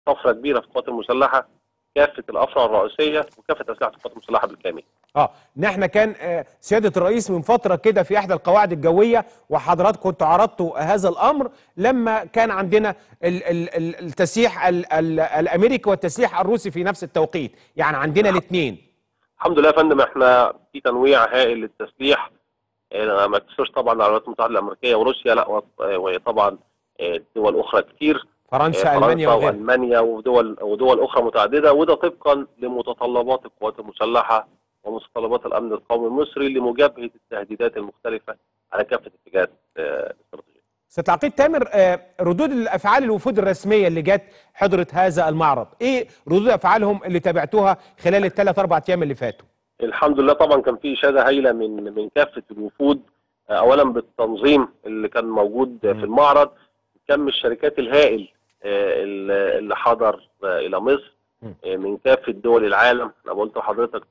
طفره كبيره في القوات المسلحه كافه الافرع الرئيسيه وكافه اسلحه القوات المسلحه بالكامل. اه ان احنا كان آه، سياده الرئيس من فتره كده في احدى القواعد الجويه وحضراتكم كنتوا عرضتوا هذا الامر لما كان عندنا ال- ال- ال- التسليح ال- ال- الامريكي والتسليح الروسي في نفس التوقيت يعني عندنا الاثنين الحمد لله يا فندم احنا في تنويع هائل للتسليح اه، ما تكسرش طبعا على الولايات المتحده الامريكيه وروسيا لا وط- اه، وطبعا اه، دول اخرى كتير فرنسا اه، المانيا وغيرها والمانيا ودول ودول اخرى متعدده وده طبقا لمتطلبات القوات المسلحه ومتطلبات الامن القومي المصري لمجابهه التهديدات المختلفه على كافه اتجاهات اه، الاستراتيجيه. ست عقيد تامر آه، ردود الافعال الوفود الرسميه اللي جت حضرت هذا المعرض ايه ردود افعالهم اللي تابعتوها خلال الثلاث اربع ايام اللي فاتوا الحمد لله طبعا كان في اشاده هايله من من كافه الوفود آه، اولا بالتنظيم اللي كان موجود في مم. المعرض كم الشركات الهائل آه، اللي اللي حضر آه، الى مصر مم. آه، من كافه دول العالم انا قلت لحضرتك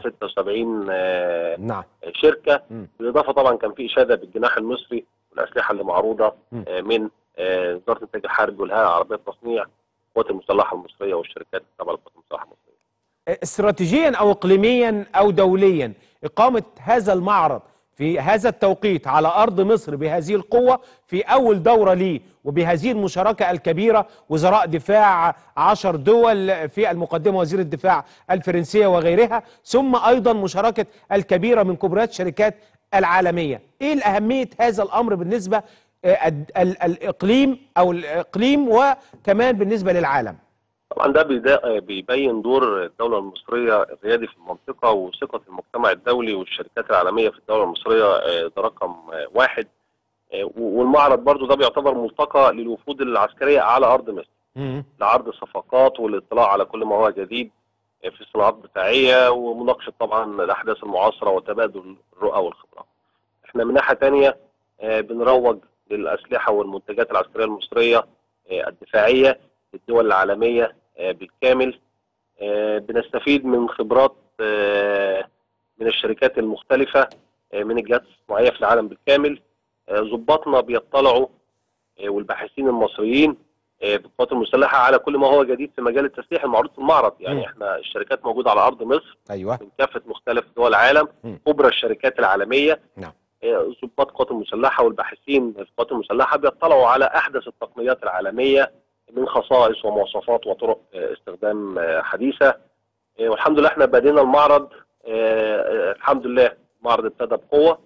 376 آه، نعم شركه مم. بالاضافه طبعا كان في اشاده بالجناح المصري والاسلحه اللي معروضه مم. آه، من آه، وزاره الانتاج الحربي والهيئه العربيه للتصنيع القوات المسلحه المصريه والشركات التابعه للقوات المسلحه المصريه استراتيجيا او اقليميا او دوليا اقامه هذا المعرض في هذا التوقيت على ارض مصر بهذه القوه في اول دوره ليه وبهذه المشاركه الكبيره وزراء دفاع عشر دول في المقدمه وزير الدفاع الفرنسيه وغيرها ثم ايضا مشاركه الكبيره من كبريات الشركات العالميه ايه الاهميه هذا الامر بالنسبه آه، ال- ال- الاقليم او الاقليم وكمان بالنسبه للعالم طبعا ده بيدا- بيبين دور الدولة المصرية الريادي في المنطقة وثقة المجتمع الدولي والشركات العالمية في الدولة المصرية آه، ده رقم آه، واحد آه، و- والمعرض برضو ده بيعتبر ملتقى للوفود العسكرية على أرض مصر مم. لعرض الصفقات والاطلاع على كل ما هو جديد آه، في الصناعات الدفاعية ومناقشة طبعا الأحداث المعاصرة وتبادل الرؤى والخبرات. احنا من ناحية تانية آه، بنروج للأسلحة والمنتجات العسكرية المصرية آه، الدفاعية للدول العالمية آه، بالكامل آه، بنستفيد من خبرات آه، من الشركات المختلفة آه، من الجهات الصناعية في العالم بالكامل آه، ضباطنا بيطلعوا آه، والباحثين المصريين آه، بالقوات المسلحة على كل ما هو جديد في مجال التسليح المعروض في المعرض مم. يعني احنا الشركات موجودة على أرض مصر ايوه من كافة مختلف دول العالم مم. كبرى الشركات العالمية نعم. آه، ضباط القوات المسلحة والباحثين في القوات المسلحة بيطلعوا على أحدث التقنيات العالمية من خصائص ومواصفات وطرق آه، استخدام آه، حديثة آه، والحمد لله احنا بدينا المعرض آه، آه، الحمد لله المعرض ابتدى بقوة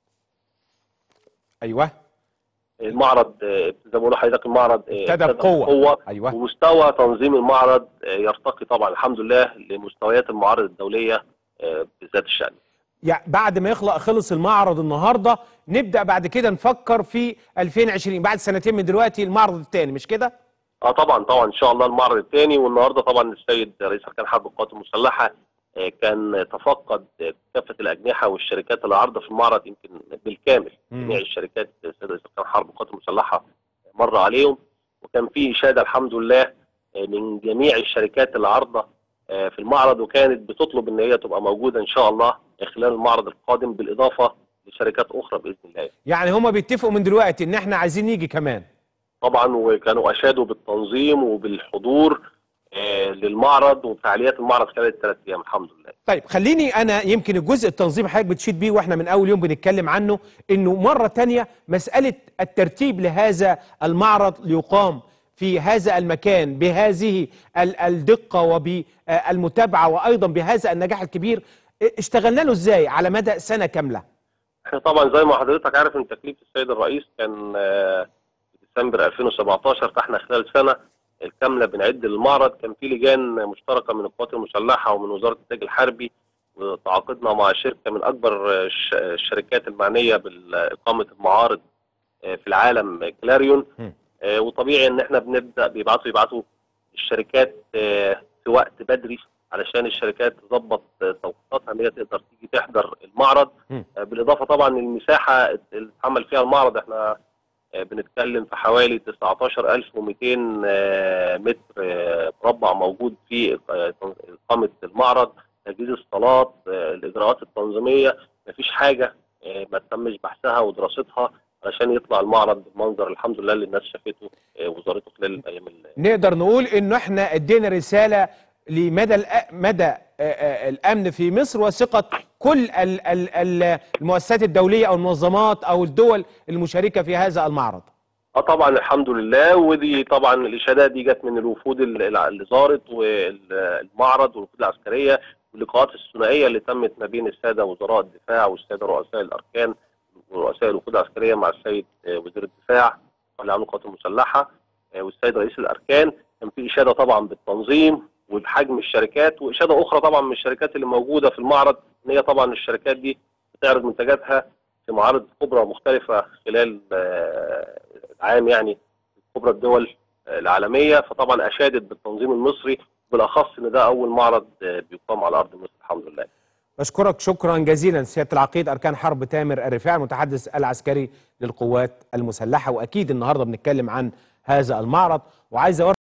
ايوه المعرض آه، زي ما بقول لحضرتك المعرض آه، ابتدى بقوة. ايوه ومستوى تنظيم المعرض آه، يرتقي طبعا الحمد لله لمستويات المعارض الدولية آه، بذات الشأن يعني بعد ما يخلق خلص المعرض النهارده نبدا بعد كده نفكر في 2020 بعد سنتين من دلوقتي المعرض الثاني مش كده؟ اه طبعا طبعا ان شاء الله المعرض الثاني والنهارده طبعا السيد رئيس اركان حرب القوات المسلحه آه، كان تفقد آه، كافه الاجنحه والشركات اللي عارضه في المعرض يمكن بالكامل مم. جميع الشركات السيد رئيس اركان حرب القوات المسلحه مر عليهم وكان في اشاده الحمد لله آه، من جميع الشركات اللي عارضه آه، في المعرض وكانت بتطلب ان هي تبقى موجوده ان شاء الله خلال المعرض القادم بالاضافه لشركات اخرى باذن الله يعني هما بيتفقوا من دلوقتي ان احنا عايزين نيجي كمان طبعا وكانوا اشادوا بالتنظيم وبالحضور آه، للمعرض وفعاليات المعرض خلال الثلاث ايام الحمد لله. طيب خليني انا يمكن الجزء التنظيم حضرتك بتشيد بيه واحنا من اول يوم بنتكلم عنه انه مره تانية مساله الترتيب لهذا المعرض ليقام في هذا المكان بهذه ال- الدقه وبالمتابعه وايضا بهذا النجاح الكبير اشتغلنا له ازاي على مدى سنه كامله؟ احنا طبعا زي ما حضرتك عارف ان تكليف السيد الرئيس كان آه، في ديسمبر 2017 فاحنا خلال سنه الكامله بنعد للمعرض كان في لجان مشتركه من القوات المسلحه ومن وزاره الانتاج الحربي وتعاقدنا مع شركه من اكبر آه، الش- الشركات المعنيه باقامه المعارض آه، في العالم كلاريون م. آه، وطبيعي ان احنا بنبدا بيبعتوا يبعتوا الشركات آه، في وقت بدري علشان الشركات تظبط آه، توقيتاتها ان هي تقدر تيجي تحضر المعرض م. آه، بالاضافه طبعا للمساحه اللي اتعمل فيها المعرض احنا آه، بنتكلم في حوالي 19200 آه، متر آه، مربع موجود في آه، اقامه المعرض تجهيز الصالات آه، الاجراءات التنظيميه مفيش حاجه آه، ما تمش بحثها ودراستها علشان يطلع المعرض بالمنظر الحمد لله اللي الناس شافته آه، وزارته خلال الايام اللي نقدر نقول انه احنا ادينا رساله لمدى الأ- مدى آه، آه، الامن في مصر وثقه كل ال- ال- ال- المؤسسات الدوليه او المنظمات او الدول المشاركه في هذا المعرض اه طبعا الحمد لله ودي طبعا الاشادات دي جت من الوفود ال- ال- اللي زارت والمعرض والوفود العسكريه واللقاءات الثنائيه اللي تمت ما بين الساده وزراء الدفاع والساده رؤساء الاركان ورؤساء الوفود العسكريه مع السيد آه، وزير الدفاع والعام القوات المسلحه آه، والسيد رئيس الاركان كان في اشاده طبعا بالتنظيم وبحجم الشركات واشاده اخرى طبعا من الشركات اللي موجوده في المعرض ان هي طبعا الشركات دي بتعرض منتجاتها في معارض كبرى مختلفه خلال آه، العام يعني كبرى الدول آه، العالميه فطبعا اشادت بالتنظيم المصري بالاخص ان ده اول معرض آه، بيقام على ارض مصر الحمد لله بشكرك شكرا جزيلا سياده العقيد اركان حرب تامر الرفاعي المتحدث العسكري للقوات المسلحه واكيد النهارده بنتكلم عن هذا المعرض وعايز أوري